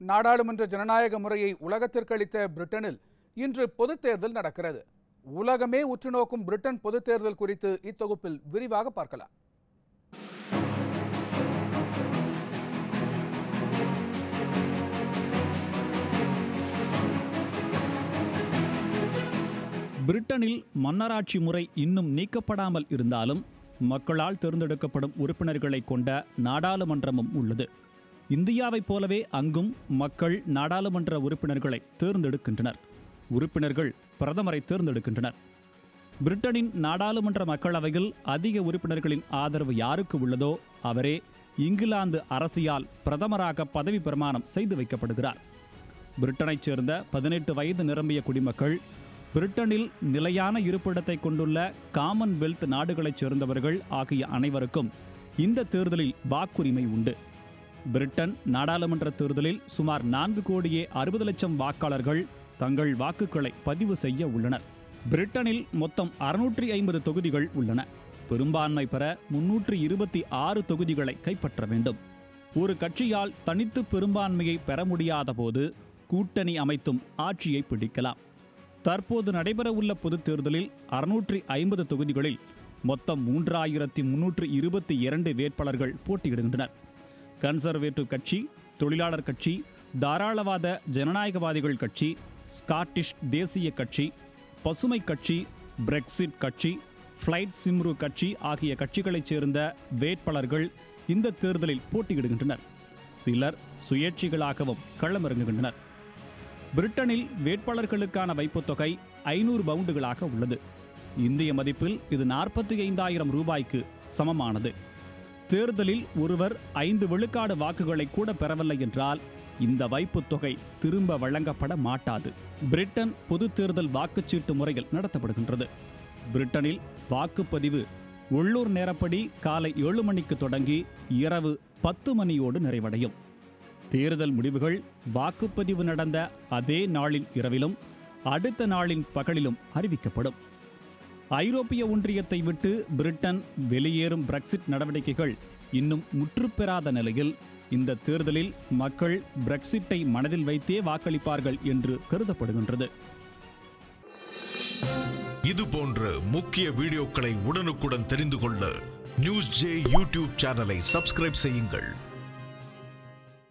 நாடாளுமன்ற ஜனநாயக முறையை உலகத்திற்கு அளித்த பிரிட்டனில் இன்று பொதுத் தேர்தல் நடக்கிறது உலகமே உற்றுநோக்கும் பிரிட்டன் பொதுத் தேர்தல் குறித்து இத்தொகுப்பில் விரிவாக பார்க்கலாம் பிரிட்டனில் மன்னராட்சி முறை இன்னும் நீக்கப்படாமல் இருந்தாலும் மக்களால் தேர்ந்தெடுக்கப்படும் உறுப்பினர்களை கொண்ட நாடாளுமன்றமும் உள்ளது இந்தியாவைப் போலவே அங்கும் மக்கள் நாடாளுமன்ற உறுப்பினர்களை தேர்ந்தெடுக்கின்றனர் உறுப்பினர்கள் பிரதமரை தேர்ந்தெடுக்கின்றனர் பிரிட்டனின் நாடாளுமன்ற மக்களவையில் அதிக உறுப்பினர்களின் ஆதரவு யாருக்கு உள்ளதோ அவரே இங்கிலாந்து அரசியால் பிரதமராக பதவி பிரமாணம் செய்து வைக்கப்படுகிறார் பிரிட்டனைச் சேர்ந்த பதினெட்டு வயது நிரம்பிய குடிமக்கள் பிரிட்டனில் நிலையான இருப்பிடத்தை கொண்டுள்ள காமன்வெல்த் நாடுகளைச் சேர்ந்தவர்கள் ஆகிய அனைவருக்கும் இந்த தேர்தலில் வாக்குரிமை உண்டு பிரிட்டன் நாடாளுமன்ற தேர்தலில் சுமார் நான்கு கோடியே அறுபது லட்சம் வாக்காளர்கள் தங்கள் வாக்குகளை பதிவு செய்ய உள்ளனர் பிரிட்டனில் மொத்தம் அறுநூற்றி ஐம்பது தொகுதிகள் உள்ளன பெரும்பான்மை பெற முன்னூற்றி இருபத்தி ஆறு தொகுதிகளை கைப்பற்ற வேண்டும் ஒரு கட்சியால் தனித்து பெரும்பான்மையை பெற முடியாத போது கூட்டணி அமைத்தும் ஆட்சியை பிடிக்கலாம் தற்போது நடைபெறவுள்ள பொதுத் தேர்தலில் அறுநூற்றி ஐம்பது தொகுதிகளில் மொத்தம் மூன்றாயிரத்தி முன்னூற்று இருபத்தி இரண்டு வேட்பாளர்கள் போட்டியிடுகின்றனர் கன்சர்வேட்டிவ் கட்சி தொழிலாளர் கட்சி தாராளவாத ஜனநாயகவாதிகள் கட்சி ஸ்காட்டிஷ் தேசிய கட்சி பசுமை கட்சி பிரெக்சிட் கட்சி ஃப்ளைட் சிம்ரு கட்சி ஆகிய கட்சிகளைச் சேர்ந்த வேட்பாளர்கள் இந்த தேர்தலில் போட்டியிடுகின்றனர் சிலர் சுயேட்சைகளாகவும் களமிறங்குகின்றனர் பிரிட்டனில் வேட்பாளர்களுக்கான வைப்புத் தொகை ஐநூறு பவுண்டுகளாக உள்ளது இந்திய மதிப்பில் இது நாற்பத்தி ஐந்தாயிரம் ரூபாய்க்கு சமமானது தேர்தலில் ஒருவர் ஐந்து விழுக்காடு வாக்குகளை கூட பெறவில்லை என்றால் இந்த வைப்புத் தொகை திரும்ப வழங்கப்பட மாட்டாது பிரிட்டன் பொது தேர்தல் வாக்குச்சீட்டு முறையில் நடத்தப்படுகின்றது பிரிட்டனில் வாக்குப்பதிவு உள்ளூர் நேரப்படி காலை ஏழு மணிக்கு தொடங்கி இரவு பத்து மணியோடு நிறைவடையும் தேர்தல் முடிவுகள் வாக்குப்பதிவு நடந்த அதே நாளின் இரவிலும் அடுத்த நாளின் பகலிலும் அறிவிக்கப்படும் ஐரோப்பிய ஒன்றியத்தை விட்டு பிரிட்டன் வெளியேறும் பிரெக்சிட் நடவடிக்கைகள் இன்னும் முற்றுப்பெறாத நிலையில் இந்த தேர்தலில் மக்கள் பிரெக்சிட்டை மனதில் வைத்தே வாக்களிப்பார்கள் என்று கருதப்படுகின்றது இது போன்ற முக்கிய வீடியோக்களை உடனுக்குடன் தெரிந்து கொள்ள நியூஸ் ஜே யூடியூப் சேனலை சப்ஸ்கிரைப் செய்யுங்கள்